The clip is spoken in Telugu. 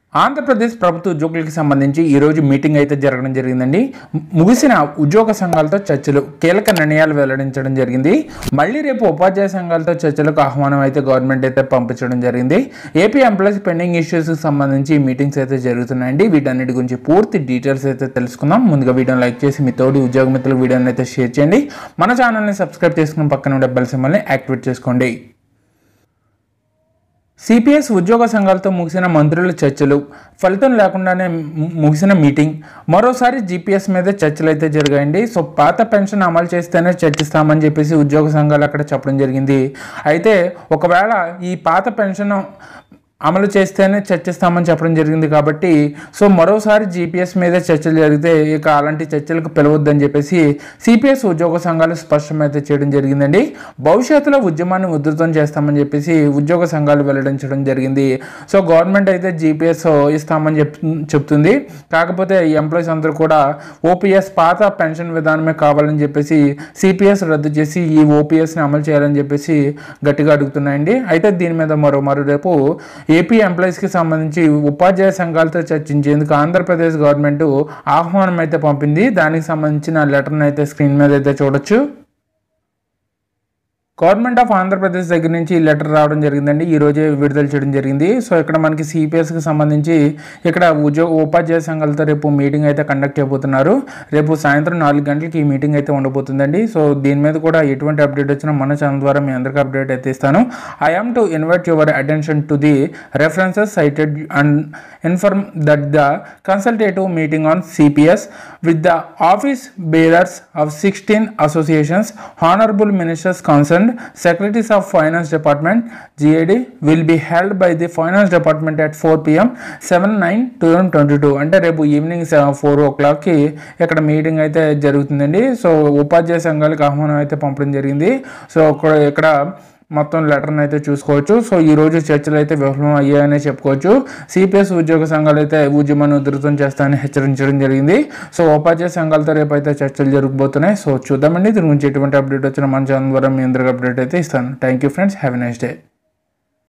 ఆంధ్రప్రదేశ్ ప్రభుత్వ ఉద్యోగులకు సంబంధించి ఈరోజు మీటింగ్ అయితే జరగడం జరిగిందండి ము- ముగిసిన ఉద్యోగ సంఘాలతో చర్చలు కీలక నిర్ణయాలు వెల్లడించడం జరిగింది మళ్ళీ రేపు ఉపాధ్యాయ సంఘాలతో చర్చలకు ఆహ్వానం అయితే గవర్నమెంట్ అయితే పంపించడం జరిగింది ఏపీ ఎంప్లాయీస్ పెండింగ్ ఇష్యూస్కి సంబంధించి మీటింగ్స్ అయితే జరుగుతున్నాయండి వీటన్నిటి గురించి పూర్తి డీటెయిల్స్ అయితే తెలుసుకుందాం ముందుగా వీడియోని లైక్ చేసి మీ తోటి ఉద్యోగ మిత్రులకు వీడియోని అయితే షేర్ చేయండి మన ఛానల్ని సబ్స్క్రైబ్ చేసుకుని పక్కన ఉండే బెల్ సింబల్ని యాక్టివేట్ చేసుకోండి సిపిఎస్ ఉద్యోగ సంఘాలతో ముగిసిన మంత్రుల చర్చలు ఫలితం లేకుండానే ము- ముగిసిన మీటింగ్ మరోసారి జీపీఎస్ మీద చర్చలు అయితే జరిగాయండి సో పాత పెన్షన్ అమలు చేస్తేనే చర్చిస్తామని చెప్పేసి ఉద్యోగ సంఘాలు అక్కడ చెప్పడం జరిగింది అయితే ఒకవేళ ఈ పాత పెన్షన్ అమలు చేస్తేనే చర్చిస్తామని చెప్పడం జరిగింది కాబట్టి సో మరోసారి జీపీఎస్ మీద చర్చలు జరిగితే ఇక అలాంటి చర్చలకు పిలవద్దని చెప్పేసి సిపిఎస్ ఉద్యోగ సంఘాలు స్పష్టమైతే చేయడం జరిగిందండి భవిష్యత్తులో ఉద్యమాన్ని ఉధృతం చేస్తామని చెప్పేసి ఉద్యోగ సంఘాలు వెల్లడించడం జరిగింది సో గవర్నమెంట్ అయితే జీపీఎస్ ఇస్తామని చెప్ చెప్తుంది కాకపోతే ఈ ఎంప్లాయీస్ అందరూ కూడా ఓపీఎస్ పాత పెన్షన్ విధానమే కావాలని చెప్పేసి సిపిఎస్ రద్దు చేసి ఈ ఓపీఎస్ని అమలు చేయాలని చెప్పేసి గట్టిగా అడుగుతున్నాయండి అయితే దీని మీద మరో మరో రేపు ఏపీ ఎంప్లాయీస్కి సంబంధించి ఉపాధ్యాయ సంఘాలతో చర్చించేందుకు ఆంధ్రప్రదేశ్ గవర్నమెంట్ ఆహ్వానం అయితే పంపింది దానికి సంబంధించిన లెటర్ని అయితే స్క్రీన్ మీద అయితే చూడొచ్చు గవర్నమెంట్ ఆఫ్ ఆంధ్రప్రదేశ్ దగ్గర నుంచి ఈ లెటర్ రావడం జరిగిందండి ఈ రోజే విడుదల చేయడం జరిగింది సో ఇక్కడ మనకి సిపిఎస్కి సంబంధించి ఇక్కడ ఉద్యోగ ఉపాధ్యాయ సంఘాలతో రేపు మీటింగ్ అయితే కండక్ట్ చేయబోతున్నారు రేపు సాయంత్రం నాలుగు గంటలకి ఈ మీటింగ్ అయితే ఉండబోతుందండి సో దీని మీద కూడా ఎటువంటి అప్డేట్ వచ్చినా మన ఛానల్ ద్వారా మీ అందరికీ అప్డేట్ అయితే ఇస్తాను I am to invite your attention to the references cited and inform that the consultative meeting on CPS with the office bearers of 16 associations, honorable ministers concerned, secretaries of finance department, GAD, will be held by the finance department at 4 pm 7 9 2022 అంటే రేపు ఈవినింగ్ ఫోర్ ఓ క్లాక్కి ఇక్కడ మీటింగ్ అయితే జరుగుతుందండి సో ఉపాధ్యాయ సంఘాలకు ఆహ్వానం అయితే పంపడం జరిగింది సో ఇక్కడ ఇక్కడ మొత్తం లెటర్ని అయితే చూసుకోవచ్చు సో ఈ రోజు చర్చలు అయితే విఫలం అయ్యాయని చెప్పుకోవచ్చు సిపిఎస్ ఉద్యోగ సంఘాలు అయితే ఉద్యమాన్ని ఉధృతం చేస్తాయని హెచ్చరించడం జరిగింది సో ఉపాధ్యాయ సంఘాలతో రేపు అయితే చర్చలు జరగబోతున్నాయి సో చూద్దామండి దీని గురించి ఎటువంటి అప్డేట్ వచ్చినా మన ఛానల్ ద్వారా మీ అందరికి అప్డేట్ అయితే ఇస్తాను thank you friends have a nice day